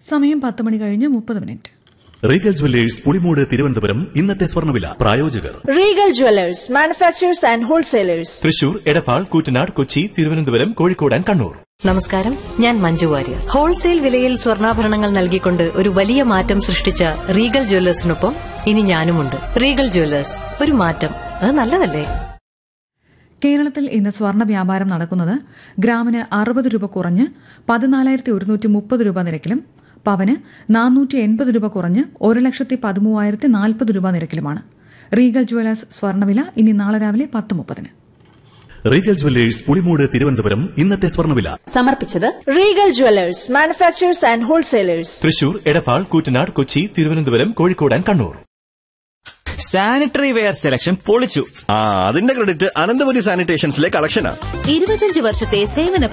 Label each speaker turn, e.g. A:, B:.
A: സമയം പത്ത് മണി കഴിഞ്ഞ് മുപ്പത് minute
B: Regal jewellers Pulimood Thiruvananthapuram ഇന്നത്തെ സ്വർണ്ണവില പ്രായോജകർ
C: Regal Jewelers, manufacturers and wholesalers.
D: Thrissur Edappal Koottanad Kochi Thiruvananthapuram Kozhikode and Kannur
E: നമസ്കാരം ഞാൻ മഞ്ജു വാര്യർ ഹോൾസെയിൽ വിലയിൽ സ്വർണ്ണാഭരണങ്ങൾ നൽകിക്കൊണ്ട് ഒരു വലിയ മാറ്റം സൃഷ്ടിച്ച റീഗൽ ജ്വല്ലേഴ്സിനൊപ്പം ഇനി ഞാനുമുണ്ട് റീഗൽ ജ്വല്ലേഴ്സ് ഒരു മാറ്റം അത് നല്ലതല്ലേ
A: കേരളത്തിൽ ഇന്ന് സ്വർണ്ണ വ്യാപാരം നടക്കുന്നത് ഗ്രാമിന് അറുപത് രൂപ കുറഞ്ഞ് പതിനാലായിരത്തി ഒരുന്നൂറ്റി മുപ്പത് രൂപ നിരക്കിലും പവന് നാനൂറ്റി എൺപത് രൂപ കുറഞ്ഞ് ഒരു ലക്ഷത്തി പതിമൂവായിരത്തി നാൽപ്പത് രൂപ നിരക്കിലുമാണ് റീഗൽ ജുവലേഴ്സ് സ്വർണ്ണവില ഇനി നാളെ രാവിലെ പത്ത് മുപ്പതിന്
B: റീഗൽ ജുവല്ലേഴ്സ് പുളിമൂട് തിരുവനന്തപുരം ഇന്നത്തെ സ്വർണ്ണവില
E: സമർപ്പിച്ചത്
C: Regal Jewelers, manufacturers and wholesalers.
D: Thrissur Edappal Koottanad Kochi Thiruvananthapuram Kozhikode and Kannur
F: sanitary ware selection പൊളിച്ചു
G: ആ അതിന്റെ ക്രെഡിറ്റ് അനന്തപുരി സാനിറ്റേഷൻസിലെ കളക്ഷനാ
H: ഇരുപത്തിയഞ്ച് വർഷത്തെ സേവന